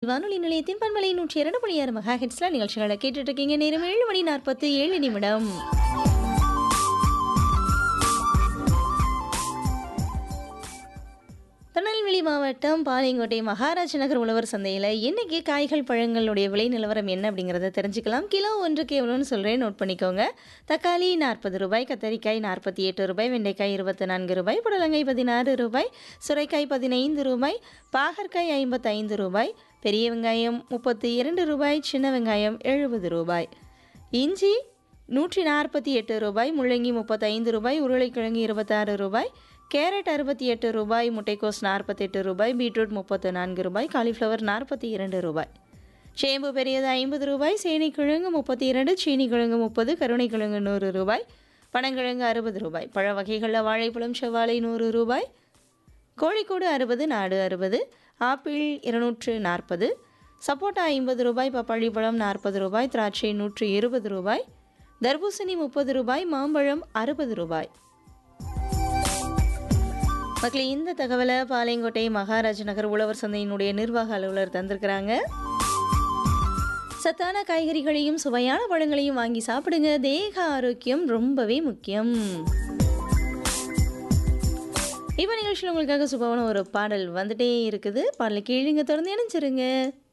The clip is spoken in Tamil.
வானொலி நிலையத்தின் பண்பலை நூற்றி இரண்டு மணி ஆறு மெகா ஹெட்ஸ்ல நிகழ்ச்சிகளை கேட்டுட்டு இருக்கீங்க நேரம் ஏழு மணி நாற்பத்தி ஏழு நிமிடம் திருநெல்வேலி மாவட்டம் பாளையங்கோட்டை மகாராஜ நகர் உழவர் சந்தையில் இன்னைக்கு காய்கள் பழங்களுடைய விலை நிலவரம் என்ன அப்படிங்கிறத தெரிஞ்சுக்கலாம் கிலோ ஒன்றுக்கு எவ்வளோன்னு சொல்கிறேன் நோட் பண்ணிக்கோங்க தக்காளி நாற்பது ரூபாய் கத்தரிக்காய் நாற்பத்தி எட்டு ரூபாய் வெண்டைக்காய் இருபத்தி நான்கு ரூபாய் புடலங்காய் பதினாறு ரூபாய் சுரைக்காய் பதினைந்து ரூபாய் பாகற்காய் ஐம்பத்தைந்து ரூபாய் பெரிய வெங்காயம் முப்பத்தி இரண்டு ரூபாய் சின்ன வெங்காயம் எழுபது ரூபாய் இஞ்சி நூற்றி நாற்பத்தி எட்டு ரூபாய் முள்ளங்கி முப்பத்தைந்து ரூபாய் உருளைக்கிழங்கு இருபத்தாறு ரூபாய் கேரட் அறுபத்தி எட்டு ரூபாய் முட்டைக்கோஸ் நாற்பத்தெட்டு ரூபாய் பீட்ரூட் முப்பத்து நான்கு ரூபாய் காலிஃப்ளவர் நாற்பத்தி இரண்டு ரூபாய் சேம்பு பெரியது ஐம்பது ரூபாய் சேனிக்கிழங்கு முப்பத்தி இரண்டு சீனிக்கிழங்கு முப்பது கருணைக்கிழங்கு நூறு ரூபாய் பனங்கிழங்கு அறுபது ரூபாய் பழ வகைகளில் வாழைப்பழம் செவ்வாழை நூறு ரூபாய் கோழிக்கோடு அறுபது நாடு அறுபது ஆப்பிள் இருநூற்று நாற்பது சப்போட்டா ஐம்பது ரூபாய் பப்பாளி பழம் நாற்பது ரூபாய் திராட்சை நூற்று இருபது ரூபாய் தர்பூசணி முப்பது ரூபாய் மாம்பழம் அறுபது ரூபாய் மக்களே இந்த தகவலை பாளையங்கோட்டை மகாராஜ நகர் உழவர் சந்தையினுடைய நிர்வாக அலுவலர் தந்திருக்கிறாங்க சத்தான காய்கறிகளையும் சுவையான பழங்களையும் வாங்கி சாப்பிடுங்க தேக ஆரோக்கியம் ரொம்பவே முக்கியம் இப்போ நிகழ்ச்சியில் உங்களுக்காக சுபமான ஒரு பாடல் வந்துட்டே இருக்குது பாடலை கேளுங்க தொடர்ந்து இணைஞ்சிருங்க